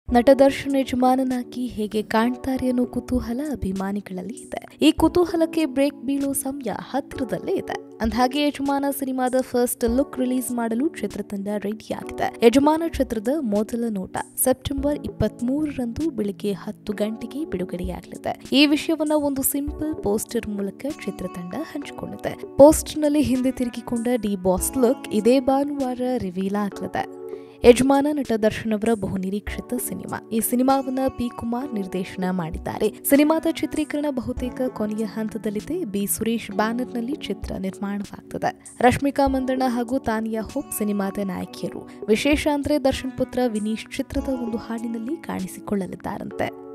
ನಟ ದರ್ಶನ್ ಯಜಮಾನನಾಗಿ ಹೇಗೆ ಕಾಣ್ತಾರೆ ಅನ್ನೋ ಕುತೂಹಲ ಅಭಿಮಾನಿಗಳಲ್ಲಿ ಇದೆ ಈ ಕುತೂಹಲಕ್ಕೆ ಬ್ರೇಕ್ ಬೀಳೋ ಸಮಯ ಹತ್ತಿರದಲ್ಲೇ ಇದೆ ಅಂದ್ಹಾಗೆ ಯಜಮಾನ ಸಿನಿಮಾದ ಫಸ್ಟ್ ಲುಕ್ ರಿಲೀಸ್ ಮಾಡಲು ಚಿತ್ರತಂಡ ರೆಡಿಯಾಗಿದೆ ಯಜಮಾನ ಚಿತ್ರದ ಮೊದಲ ನೋಟ ಸೆಪ್ಟೆಂಬರ್ ಇಪ್ಪತ್ತ್ ಮೂರರಂದು ಬೆಳಿಗ್ಗೆ ಹತ್ತು ಗಂಟೆಗೆ ಬಿಡುಗಡೆಯಾಗಲಿದೆ ಈ ವಿಷಯವನ್ನ ಒಂದು ಸಿಂಪಲ್ ಪೋಸ್ಟರ್ ಮೂಲಕ ಚಿತ್ರತಂಡ ಹಂಚಿಕೊಂಡಿದೆ ಪೋಸ್ಟ್ನಲ್ಲಿ ಹಿಂದೆ ತಿರುಗಿಕೊಂಡ ಡಿ ಬಾಸ್ ಲುಕ್ ಇದೇ ಭಾನುವಾರ ರಿವೀಲ್ ಆಗಲಿದೆ ಯಜಮಾನ ನಟ ದರ್ಶನ್ ಅವರ ಬಹುನಿರೀಕ್ಷಿತ ಸಿನಿಮಾ ಈ ಸಿನಿಮಾವನ್ನ ಪಿ ಕುಮಾರ್ ನಿರ್ದೇಶನ ಮಾಡಿದ್ದಾರೆ ಸಿನಿಮಾದ ಚಿತ್ರೀಕರಣ ಬಹುತೇಕ ಕೊನೆಯ ಹಂತದಲ್ಲಿದೆ ಬಿ ಸುರೇಶ್ ಬ್ಯಾನರ್ನಲ್ಲಿ ಚಿತ್ರ ನಿರ್ಮಾಣವಾಗ್ತದೆ ರಶ್ಮಿಕಾ ಮಂದಣ್ಣ ಹಾಗೂ ತಾನಿಯಾ ಹೋಪ್ ಸಿನಿಮಾದ ನಾಯಕಿಯರು ವಿಶೇಷ ಅಂದ್ರೆ ದರ್ಶನ್ ಪುತ್ರ ವಿನೀಶ್ ಚಿತ್ರದ ಒಂದು ಹಾಡಿನಲ್ಲಿ ಕಾಣಿಸಿಕೊಳ್ಳಲಿದ್ದಾರಂತೆ